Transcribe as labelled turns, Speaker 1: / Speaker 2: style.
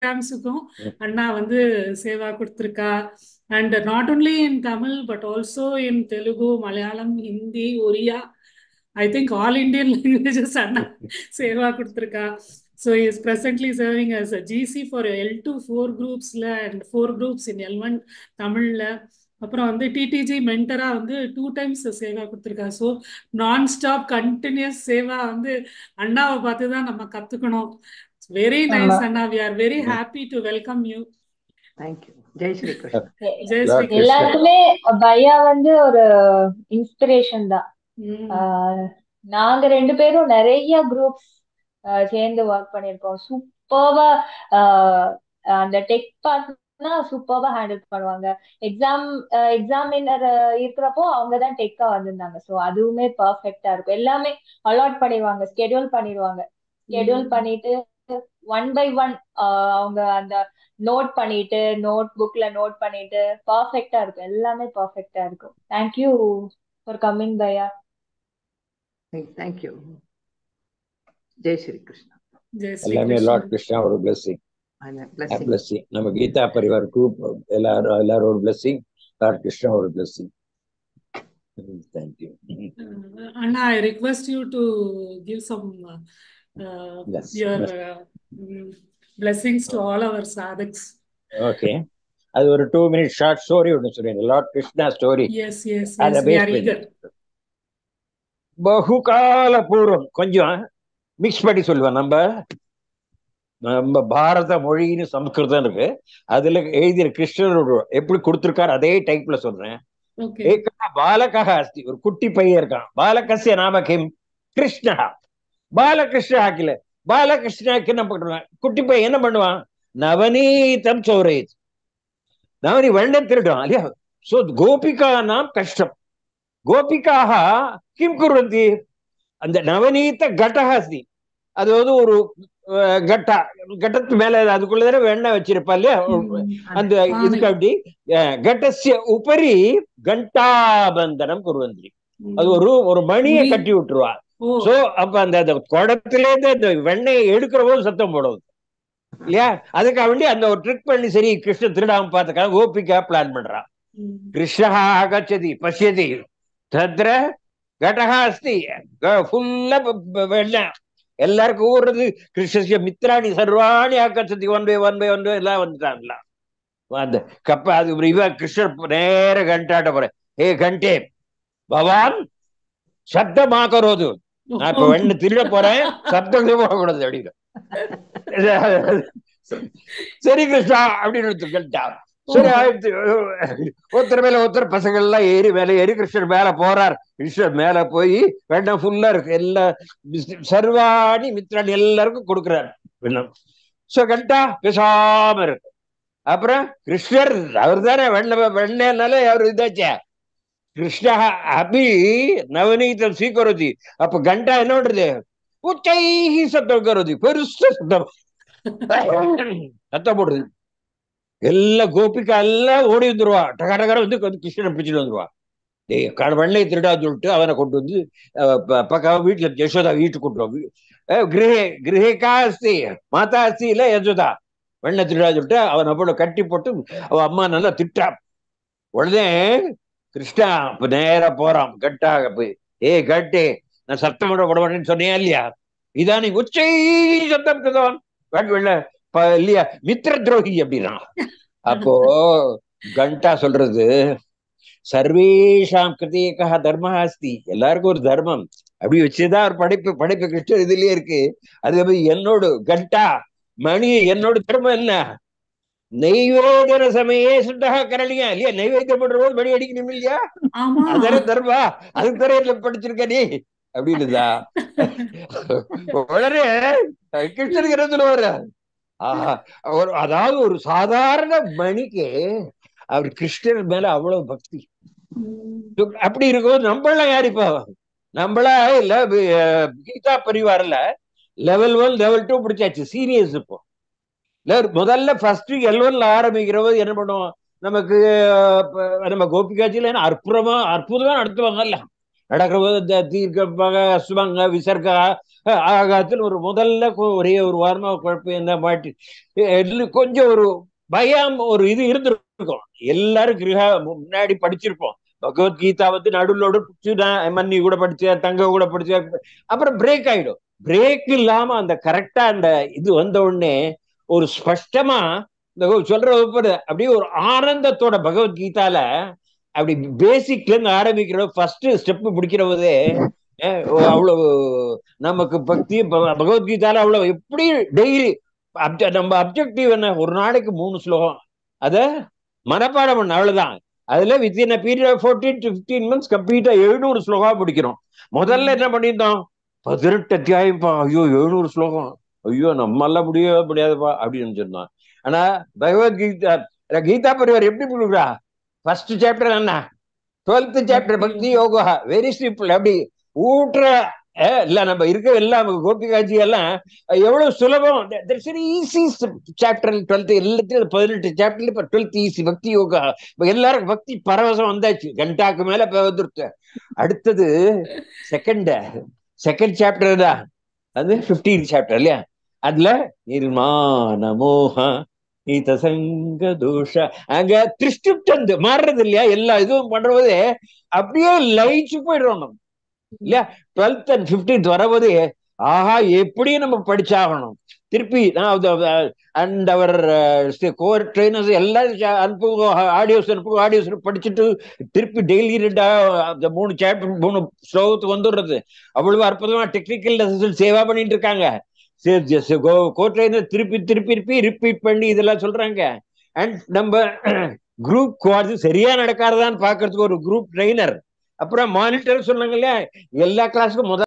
Speaker 1: ப்ரோக்ராம்ஸுக்கும் அண்ணா வந்து சேவா கொடுத்துருக்கா and not only in Tamil but also in Telugu Malayalam Hindi Oriya I think all Indian languages அண்ணா சேவா கொடுத்துருக்கா so is presently serving as GC for L two four குரூப்ஸில் and four groups in L one தமிழில் அப்புறம் வந்து டிடிஜி மென்டரா வந்து டூ டைம்ஸ் சேவா கொடுத்துருக்கா so நான் ஸ்டாப் கண்டினியூஸ் சேவா வந்து அண்ணாவை பார்த்து தான் நம்ம கத்துக்கணும் வெரி நைஸ் அண்ணா we are very happy to welcome you
Speaker 2: thank you Jai Shri Krishna
Speaker 1: Jai
Speaker 3: Lord
Speaker 1: Shri
Speaker 3: Krishna.
Speaker 4: எல்லாருக்குமே பையா வந்து ஒரு இன்ஸ்பிரேஷன் தான்
Speaker 1: ம்,
Speaker 4: ஆஹ் நாங்க ரெண்டு பேரும் நிறைய குரூப்ஸ் சேர்ந்து ஒர்க் பண்ணியிருக்கோம் சூப்பர்வா அந்த டெக் பார்ட்னா சூப்பர்வா ஹேண்டில் பண்ணுவாங்க எக்ஸாம் எக்ஸாமினர் இருக்கிறப்போ அவங்க தான் டெக்கா வந்திருந்தாங்க ஸோ அதுவுமே பர்ஃபெக்டா இருக்கும் எல்லாமே அலாட் பண்ணிடுவாங்க ஸ்கெடியூல் பண்ணிடுவாங்க ஸ்கெடியூல்
Speaker 1: ம்.
Speaker 4: பண்ணிட்டு ஒன் பை ஒன் அவங்க அந்த நோட் பண்ணிட்டு நோட் புக்ல நோட் பண்ணிட்டு பர்ஃபெக்டா இருக்கும் எல்லாமே பர்ஃபெக்டா இருக்கும் தேங்க்யூ ஃபார் கம்மிங் பையா
Speaker 2: தேங்க்யூ ஜெய் ஸ்ரீ கிருஷ்ணா
Speaker 1: ஜெய் ஸ்ரீ
Speaker 3: எல்லாமே
Speaker 1: கிருஷ்ணா
Speaker 3: லார்ட் கிருஷ்ணா ஒரு பிளெஸிங்
Speaker 2: பிளஸிங்
Speaker 3: பிளெஸிங் நம்ம கீதா பரிவார் குரூப் எல்லாரும் எல்லாரும் ஒரு பிளெஸிங் லார்ட் கிருஷ்ணா ஒரு blessing thank you
Speaker 1: Uh, Anna, I request you to give some uh, uh,
Speaker 3: Yes,
Speaker 1: your
Speaker 3: yes.
Speaker 1: uh, mm, blessings to all our sadhaks.
Speaker 3: Okay அது ஒரு two minute short story ஒன்று சொல்றேன் lord Krishna story
Speaker 1: Yes, yes,
Speaker 3: அதை
Speaker 1: yes, we
Speaker 3: face
Speaker 1: are
Speaker 3: பண்ணி
Speaker 1: eager.
Speaker 3: பகுகால பூர்வம் கொஞ்சம் mix பண்ணி சொல்லுவேன் நம்ம நம்ம பாரத மொழின்னு சம்ஸ்கிருதம் இருக்கு அதுல எழுதிய கிருஷ்ணரோட எப்படி கொடுத்திருக்காரு அதே டைப்ல சொல்றேன்
Speaker 1: Okay.
Speaker 3: ஏகா பாலகः அஸ்தி ஒரு குட்டி பையன் இருக்கான் பாலகஸ்ய நாம கிம் கிருஷ்ணா பாலகிருஷ்ண ஆக்கில பாலகிருஷ்ணாக்கு என்ன பண்ணுவான் குட்டி பையன் என்ன பண்ணுவான் நவநீதம் சோரேத் நவனி வெள்ளம் திருடுவான் இல்லையா சோ கோபிகா நாம் கஷ்டம் கோபிகாக கிம் குர்வந்தி அந்த நவநீத கடக அஸ்தி அது வந்து ஒரு அஹ், கட்டா கட்டத்து மேல அதுக்குள்ளதானே வெண்ணெய் வச்சிருப்பா இல்லையா
Speaker 1: Mm.
Speaker 3: அந்த
Speaker 1: ஆனை.
Speaker 3: இதுக்கு அப்படி அஹ், கட்டஸ்ய உபரி கண்டாபந்தனம் குருவந்தி
Speaker 1: Mm.
Speaker 3: அது ஒரு ஒரு மணியை
Speaker 1: உரி.
Speaker 3: கட்டி விட்டுருவா
Speaker 1: Oh,
Speaker 3: சோ அப்ப அந்த அந்த குடத்துல இருந்து அந்த வெண்ணெயை எடுக்கிற போது சத்தம் போடுவது இல்லையா அதுக்காக வேண்டி அந்த ஒரு ட்ரிக் பண்ணி சரி கிருஷ்ண திருடாம பார்த்துக்காக கோபிக்கா பிளான் பண்றான்
Speaker 1: mm.
Speaker 3: கிருஷ்ணः ஆகச்சதி பசியதி தத்ர கடகா அஸ்தி ஃபுல்லா வெண்ணெய் எல்லாருக்கும் ஊடுறது கிருஷ்ணஸ்ய மித்ராணி சர்வாணி ஆகச்சதி one by one by one by எல்லாம் வந்துட்டாங்களா அந்த கப்ப அது இவ கிருஷ்ணர் நேர கண்டாட்ட போறேன் ஏ கண்டே பவான் சப்தமாக்கரோது நான் இப்ப வெண்ணெய் திருட போறேன் சப்தம் போகக்கூடாது அப்படின்னு சரி கிருஷ்ணா அப்படின்னு கேட்டா சரி ஆயிடுச்சு ஒருத்தர் மேல ஒருத்தர் பசங்க எல்லாம் ஏறி மேல ஏறி கிருஷ்ணர் மேல போறார் கிருஷ்ணர் மேல போய் வெண்ணெய் ஃபுல்லா இருக்கு எல்லா சர்வாணி மித்ராணி எல்லாருக்கும் கொடுக்குறாரு வெண்ணம் சோ கண்டா பேசாம இருக்கு அப்புறம் கிருஷ்ணர் அவர் தானே வெண்ணெய் வெண்ணெய்னாலே அவர் இதாச்சே கிருஷ்ணா அபி நவநீதம் ஸ்வீகரோதி அப்ப கண்டா என்ன பண்றது உச்சைஹி சத்தம் கரோதி பெருசா சத்தம் சத்தம் போடுறது எல்லா கோபிக்கா எல்லாம் ஓடி வந்துருவா டக டகர வந்து வந்து கிருஷ்ணனை பிடிச்சிட்டு வந்துருவா டேய் கட வெள்ளை திருடா சொல்லிட்டு அவனை கொண்டு வந்து அஹ், ப- பக்கம் வீட்டுல யசோதா வீட்டுக்கு கொண்டு வா. அஹ், கிரகே கிரகேக்கா அஸ்தி மாதா அஸ்தி இல்ல யசோதா வெண்ணை திருடா சொல்லிட்டு அவன் அப்படி கட்டி போட்டு அவ அம்மா நல்லா திட்டா உடனே கிருஷ்ணா இப்ப நேரா போறான் கட்டாக போய் ஏ கட்டே நான் சத்தம் விட விட மாட்டேன்னு சொன்னியா இல்லையா இதான் நீ உச்சை சத்தம் கிருதவன் வேண்டு வெள்ள ப- இல்லையா மித்திர துரோகி அப்படின்னா அப்போ கண்டா சொல்றது சர்வேஷாம் கிருதேகா தர்ம அஸ்தி எல்லாருக்கும் ஒரு தர்மம் அப்படி வச்சுதான் ஒரு படைப்பு படைப்பு கிருஷ்ணர் இதுலயே இருக்கு அது மாதிரி என்னோட கண்டா மணி என்னோட தர்மம் என்ன நெய்வேதன சமயே சுத்தகா கரளியா இல்லையா நைவேத்தியம் பண்ற போது மணி அடிக்கணும் இல்லையா
Speaker 1: ஆமா
Speaker 3: அதான தர்மா அதுக்கு தரையில படிச்சிருக்க நீ அப்படின்னுதா உடனே கிருஷ்ணனுக்கு என்ன சொல்லுவாரு ஆஹா ஒரு அதாவது ஒரு சாதாரண மணிக்கு அவர் கிருஷ்ணர் மேல அவ்வளவு பக்தி
Speaker 1: Mm.
Speaker 3: அப்படி இருக்கும் நம்மளாம் யார் இப்போ நம்மளா இல்ல அஹ், கீதா பரிவாரில் லெவல் ஒன் லெவல் டூ பிடிச்சாச்சு சீனியர்ஸ் இப்போ இல்ல முதல்ல ஃபர்ஸ்ட் எல் ஒன்ல ஆரம்பிக்கிற போது என்ன பண்ணுவோம் நமக்கு அஹ், ப- நம்ம கோபிகாட்சியில என்ன அற்புதமா அற்புதமா நடத்துவாங்கல்ல நடக்கிற போது இந்த தீர்க்க அசுபங்க விசர்கா ஆகாத்துல ஒரு முதல்ல கொ- ஒரே ஒரு வாரமா குழப்பம் என்ன மாட்டி எல்லாம் கொஞ்சம் ஒரு பயம் ஒரு இது இருந்திருக்கும் எல்லாரும் கிரகா முன்னாடி படிச்சிருப்போம் பகவத்கீதா வந்து நடுவில் பிடிச்சி நான் மன்னி கூட படிச்சேன் தங்க கூட படிச்சேன் அப்புறம் பிரேக் ஆயிடும் பிரேக் இல்லாம அந்த கரெக்டா அந்த இது வந்த உடனே ஒரு ஸ்பஷ்டமா இந்த சொல்ற வகுப்பு அப்படியே ஒரு ஆனந்தத்தோட பகவத்கீதால அப்படி பேசிக்ல இருந்து ஆரம்பிக்கிற ஃபர்ஸ்ட் ஸ்டெப் பிடிக்கிற போதே அஹ், அவ்வளவு நமக்கு பக்தி ப- பகவத்கீதால அவ்வளவு எப்படி டெய்லி நம்ம அப்ஜெக்டிவ் என்ன ஒரு நாளைக்கு மூணு ஸ்லோகம் அத மனப்பாடம் பண்ண அவ்வளவுதான் அதுல within period of fourteen to fifteen months கம்ப்ளீட்டா எழுநூறு ஸ்லோகம் பிடிக்கிறோம் முதல்ல என்ன பண்ணியிருந்தோம் பதினெட்டு அத்தியாயம்ப்பா ஐயோ எழுநூறு ஸ்லோகம் ஐயோ நம்மளால முடியவே முடியாதுப்பா அப்படின்னு நினைச்சிருந்தோம் ஆனா பகவத்கீதா கீதா பரிவார் எப்படி கொடுக்குறா ஃபர்ஸ்ட் சாப்டர் என்ன twelfth chapter Bhakti Yoga very simple அப்படி ஊற்ற அஹ், இல்ல நம்ம இருக்க எல்லாம் கோபிகாஜி எல்லாம் எவ்வளவு சுலபம் ஈஸி சாப்டர் டுவெல்த் எல்லாத்தையும் பதினெட்டு சாப்டர்ல இப்ப டுவெல்த் ஈஸி பக்தி யோகா இப்ப எல்லாரும் பக்தி பரவசம் வந்தாச்சு கண்டாக்கு மேல இப்ப வந்துருச்சு அடுத்தது செகண்ட் செகண்ட் சாப்டர் தான் அது பிப்டீன் சாப்டர் இல்லையா அதுல நிர்மாண மோக சங்க தோஷ அங்க திருஷ்டிப்டந்து மாறுறது இல்லையா எல்லா இதுவும் பண்றது அப்படியே லயிச்சு போயிடுறோம் நம்ம இல்லையா டுவெல்த் அண்ட் பிப்டீன்த் வரபோது ஆஹா எப்படி நம்ம படிச்சாகணும் திருப்பி அண்ட் அவர் கோர் ட்ரைனர்ஸ் எல்லாரும் அனுப்புங்க ஆடியோஸ் அனுப்புங்க ஆடியோஸ் படிச்சுட்டு திருப்பி டெய்லி ரெண்டா அந்த மூணு சாப்டர் மூணு ஸ்லோகத்துக்கு வந்துடுறது அவ்வளவு அற்புதமா டெக்னிக்கல் சேவா பண்ணிட்டு இருக்காங்க கோர் ட்ரைனர் திருப்பி திருப்பி திருப்பி ரிப்பீட் பண்ணி இதெல்லாம் சொல்றாங்க அண்ட் நம்ம குரூப் குவார்ஸ் சரியா நடக்காததான்னு பாக்குறதுக்கு ஒரு குரூப் ட்ரைனர் அப்புறம் மானிட்டர் சொன்னாங்க இல்லையா எல்லா கிளாஸுக்கும் முதல்